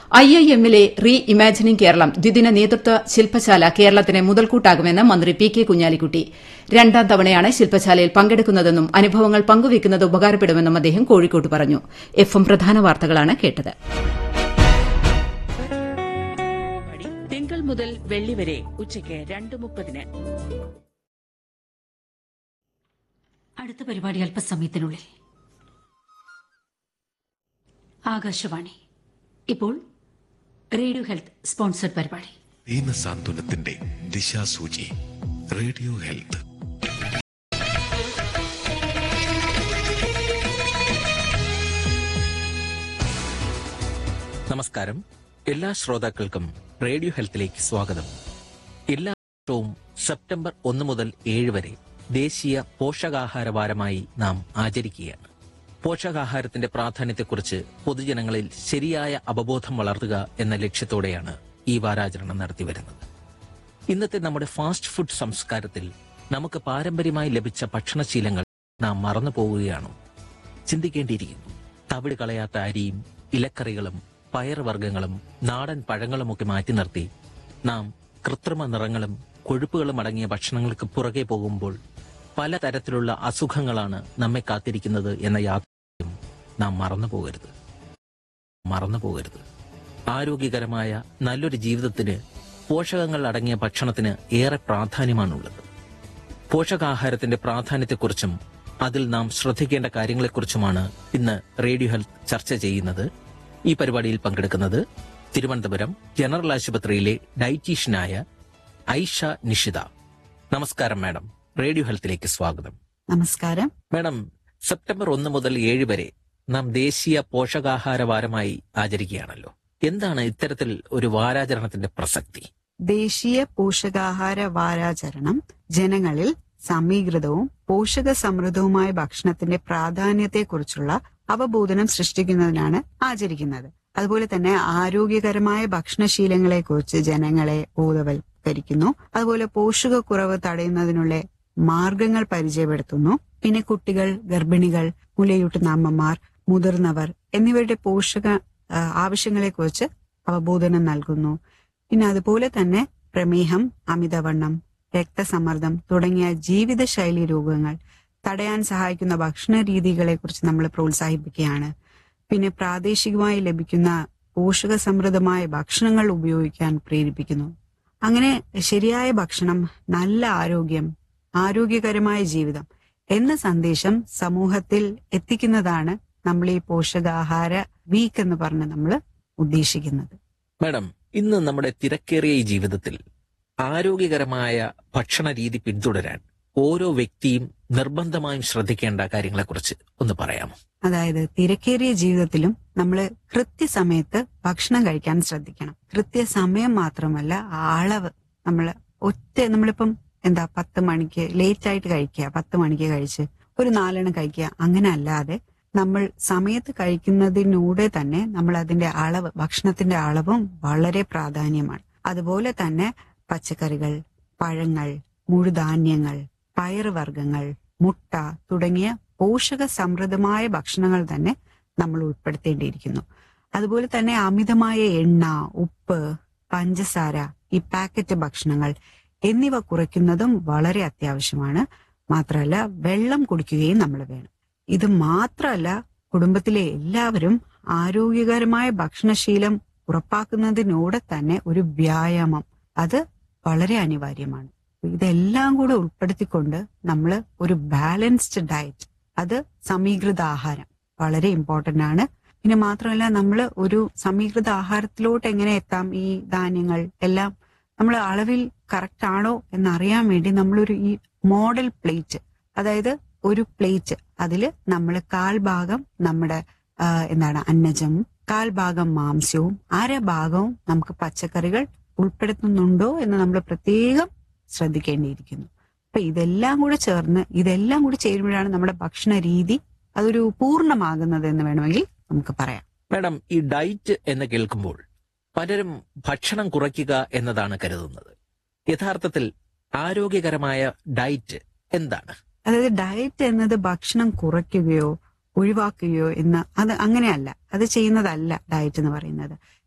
I I എമ്മിലെ reimagining Keralam ദ്വിദിന നേതൃത്വ ശില്പശാല കേരളത്തിന് മുതൽക്കൂട്ടാകുമെന്ന് മന്ത്രി പി കെ കുഞ്ഞാലിക്കുട്ടി രണ്ടാം തവണയാണ് ശില്പശാലയിൽ പങ്കെടുക്കുന്നതെന്നും അനുഭവങ്ങൾ പങ്കുവയ്ക്കുന്നത് ഉപകാരപ്പെടുമെന്നും അദ്ദേഹം കോഴിക്കോട്ട് പറഞ്ഞു എഫ് എം പ്രധാന വാർത്തകളാണ് കേട്ടത് പരിപാടി തിങ്കൾ മുതൽ വെള്ളി വരെ ഉച്ചയ്ക്ക് രണ്ട് മുപ്പതിന് അടുത്ത പരിപാടി അല്പസമയത്തിനുള്ളിൽ ആകാശവാണി ഇപ്പോൾ റേഡിയോ ഹെൽത്ത് സ്പോൺസർഡ് പരിപാടി ദീനസാന്ത്വനത്തിന്റെ ദിശാസൂചി റേഡിയോ ഹെൽത്ത് നമസ്കാരം എല്ലാ ശ്രോതാക്കൾക്കും റേഡിയോ ഹെൽത്തിലേക്ക് സ്വാഗതം എല്ലാ വർഷവും സെപ്റ്റംബർ ഒന്ന് മുതൽ ഏഴ് വരെ ദേശീയ പോഷകാഹാര വാരമായി നാം ആചരിക്കുകയാണ് പോഷകാഹാരത്തിന്റെ പ്രാധാന്യത്തെക്കുറിച്ച് പൊതുജനങ്ങളിൽ ശരിയായ അവബോധം വളർത്തുക എന്ന ലക്ഷ്യത്തോടെയാണ് ഈ വാരാചരണം നടത്തിവരുന്നത് ഇന്നത്തെ നമ്മുടെ ഫാസ്റ്റ് ഫുഡ് സംസ്കാരത്തിൽ നമുക്ക് പാരമ്പര്യമായി ലഭിച്ച ഭക്ഷണശീലങ്ങൾ നാം മറന്നു പോവുകയാണോ ചിന്തിക്കേണ്ടിയിരിക്കുന്നു തവിട് കളയാത്ത അരിയും ഇലക്കറികളും പയറുവർഗ്ഗങ്ങളും നാടൻ പഴങ്ങളുമൊക്കെ മാറ്റി നിർത്തി നാം കൃത്രിമ നിറങ്ങളും കൊഴുപ്പുകളും അടങ്ങിയ ഭക്ഷണങ്ങൾക്ക് പുറകെ പോകുമ്പോൾ പലതരത്തിലുള്ള അസുഖങ്ങളാണ് നമ്മെ കാത്തിരിക്കുന്നത് എന്ന യാഥാർത്ഥ്യം നാം മറന്നു പോകരുത് മറന്നു പോകരുത് ആരോഗ്യകരമായ നല്ലൊരു ജീവിതത്തിന് പോഷകങ്ങൾ അടങ്ങിയ ഭക്ഷണത്തിന് ഏറെ പ്രാധാന്യമാണുള്ളത് പോഷകാഹാരത്തിന്റെ പ്രാധാന്യത്തെക്കുറിച്ചും അതിൽ നാം ശ്രദ്ധിക്കേണ്ട കാര്യങ്ങളെക്കുറിച്ചുമാണ് ഇന്ന് റേഡിയോ ഹെൽത്ത് ചർച്ച ചെയ്യുന്നത് ഈ പരിപാടിയിൽ പങ്കെടുക്കുന്നത് തിരുവനന്തപുരം ജനറൽ ആശുപത്രിയിലെ ഡയറ്റീഷ്യനായ ഐഷ നിഷിത നമസ്കാരം മാഡം റേഡിയോ ഹെൽത്തിലേക്ക് സ്വാഗതം നമസ്കാരം മാഡം സെപ്റ്റംബർ ഒന്ന് മുതൽ ഏഴ് വരെ നാം ദേശീയ പോഷകാഹാര വാരമായി ആചരിക്കുകയാണല്ലോ എന്താണ് ഇത്തരത്തിൽ ഒരു വാരാചരണത്തിന്റെ പ്രസക്തി ദേശീയ പോഷകാഹാര വാരാചരണം ജനങ്ങളിൽ സമീകൃതവും പോഷക സമൃദ്ധവുമായ ഭക്ഷണത്തിന്റെ പ്രാധാന്യത്തെക്കുറിച്ചുള്ള അവബോധനം സൃഷ്ടിക്കുന്നതിനാണ് ആചരിക്കുന്നത് അതുപോലെ തന്നെ ആരോഗ്യകരമായ ഭക്ഷണശീലങ്ങളെക്കുറിച്ച് ജനങ്ങളെ ബോധവൽക്കരിക്കുന്നു അതുപോലെ പോഷകക്കുറവ് തടയുന്നതിനുള്ള മാർഗങ്ങൾ പരിചയപ്പെടുത്തുന്നു പിന്നെ കുട്ടികൾ ഗർഭിണികൾ മുലയൂട്ടുന്ന അമ്മമാർ മുതിർന്നവർ എന്നിവരുടെ പോഷക ആ, ആവശ്യങ്ങളെക്കുറിച്ച് അവബോധനം നൽകുന്നു പിന്നെ അതുപോലെ തന്നെ പ്രമേഹം അമിതവണ്ണം രക്തസമ്മർദ്ദം തുടങ്ങിയ ജീവിതശൈലി രോഗങ്ങൾ തടയാൻ സഹായിക്കുന്ന ഭക്ഷണ രീതികളെ കുറിച്ച് നമ്മൾ പ്രോത്സാഹിപ്പിക്കുകയാണ് പിന്നെ പ്രാദേശികമായി ലഭിക്കുന്ന പോഷക സമൃദ്ധമായ ഭക്ഷണങ്ങൾ ഉപയോഗിക്കാൻ പ്രേരിപ്പിക്കുന്നു അങ്ങനെ ശരിയായ ഭക്ഷണം നല്ല ആരോഗ്യം ആരോഗ്യകരമായ ജീവിതം എന്ന സന്ദേശം സമൂഹത്തിൽ എത്തിക്കുന്നതാണ് നമ്മൾ ഈ പോഷകാഹാര വീക്ക് എന്ന് പറഞ്ഞ് നമ്മൾ ഉദ്ദേശിക്കുന്നത് മാഡം ഇന്ന് നമ്മുടെ തിരക്കേറിയ ഈ ജീവിതത്തിൽ ആരോഗ്യകരമായ ഭക്ഷണ രീതി പിന്തുടരാൻ ഓരോ വ്യക്തിയും നിർബന്ധമായും ശ്രദ്ധിക്കേണ്ട കാര്യങ്ങളെക്കുറിച്ച് ഒന്ന് പറയാമോ അതായത് തിരക്കേറിയ ജീവിതത്തിലും നമ്മൾ കൃത്യസമയത്ത് ഭക്ഷണം കഴിക്കാൻ ശ്രദ്ധിക്കണം കൃത്യസമയം മാത്രമല്ല ആ അളവ് നമ്മൾ ഒറ്റ നമ്മളിപ്പം എന്താ പത്ത് മണിക്ക് ലേറ്റ് ആയിട്ട് കഴിക്കുക പത്ത് മണിക്ക് കഴിച്ച് ഒരു നാലെണ്ണം കഴിക്കുക അങ്ങനെ അല്ലാതെ നമ്മൾ സമയത്ത് കഴിക്കുന്നതിനൂടെ തന്നെ നമ്മൾ അതിന്റെ അളവ് ഭക്ഷണത്തിന്റെ അളവും വളരെ പ്രാധാന്യമാണ് അതുപോലെ തന്നെ പച്ചക്കറികൾ പഴങ്ങൾ മുഴുധാന്യങ്ങൾ പയറുവർഗ്ഗങ്ങൾ മുട്ട തുടങ്ങിയ പോഷക സമൃദ്ധമായ ഭക്ഷണങ്ങൾ തന്നെ നമ്മൾ ഉൾപ്പെടുത്തേണ്ടിയിരിക്കുന്നു അതുപോലെ തന്നെ അമിതമായ എണ്ണ ഉപ്പ് പഞ്ചസാര ഈ പാക്കറ്റ് ഭക്ഷണങ്ങൾ എന്നിവ കുറയ്ക്കുന്നതും വളരെ അത്യാവശ്യമാണ് മാത്രമല്ല വെള്ളം കുടിക്കുകയും നമ്മൾ വേണം ഇത് മാത്രമല്ല കുടുംബത്തിലെ എല്ലാവരും ആരോഗ്യകരമായ ഭക്ഷണശീലം ഉറപ്പാക്കുന്നതിനൂടെ തന്നെ ഒരു വ്യായാമം അത് വളരെ അനിവാര്യമാണ് ഇതെല്ലാം കൂടെ ഉൾപ്പെടുത്തിക്കൊണ്ട് നമ്മൾ ഒരു ബാലൻസ്ഡ് ഡയറ്റ് അത് സമീകൃത ആഹാരം വളരെ ഇമ്പോർട്ടന്റ് ആണ് പിന്നെ മാത്രമല്ല നമ്മൾ ഒരു സമീകൃത ആഹാരത്തിലോട്ട് എങ്ങനെ എത്താം ഈ ധാന്യങ്ങൾ എല്ലാം നമ്മൾ അളവിൽ കറക്റ്റ് ആണോ എന്നറിയാൻ വേണ്ടി നമ്മളൊരു ഈ മോഡൽ പ്ലേറ്റ് അതായത് ഒരു പ്ലേറ്റ് അതിൽ നമ്മൾ കാൽഭാഗം നമ്മുടെ ആ, എന്താണ് അന്നജം കാൽഭാഗം മാംസ്യവും അര ഭാഗവും നമുക്ക് പച്ചക്കറികൾ ഉൾപ്പെടുത്തുന്നുണ്ടോ എന്ന് നമ്മൾ പ്രത്യേകം ശ്രദ്ധിക്കേണ്ടിയിരിക്കുന്നു അപ്പൊ ഇതെല്ലാം കൂടെ ചേർന്ന് ഇതെല്ലാം കൂടി ചേരുമ്പോഴാണ് നമ്മുടെ ഭക്ഷണ രീതി അതൊരു പൂർണ്ണമാകുന്നത് എന്ന് വേണമെങ്കിൽ നമുക്ക് പറയാം മാഡം ഈ ഡയറ്റ് എന്ന് കേൾക്കുമ്പോൾ പലരും ഭക്ഷണം കുറയ്ക്കുക എന്നതാണ് കരുതുന്നത് യഥാർത്ഥത്തിൽ ആരോഗ്യകരമായ ഡയറ്റ് എന്താണ് അതായത് ഡയറ്റ് എന്നത് ഭക്ഷണം കുറയ്ക്കുകയോ ഒഴിവാക്കുകയോ എന്ന് അത് അങ്ങനെയല്ല അത് ചെയ്യുന്നതല്ല ഡയറ്റ് എന്ന് പറയുന്നത്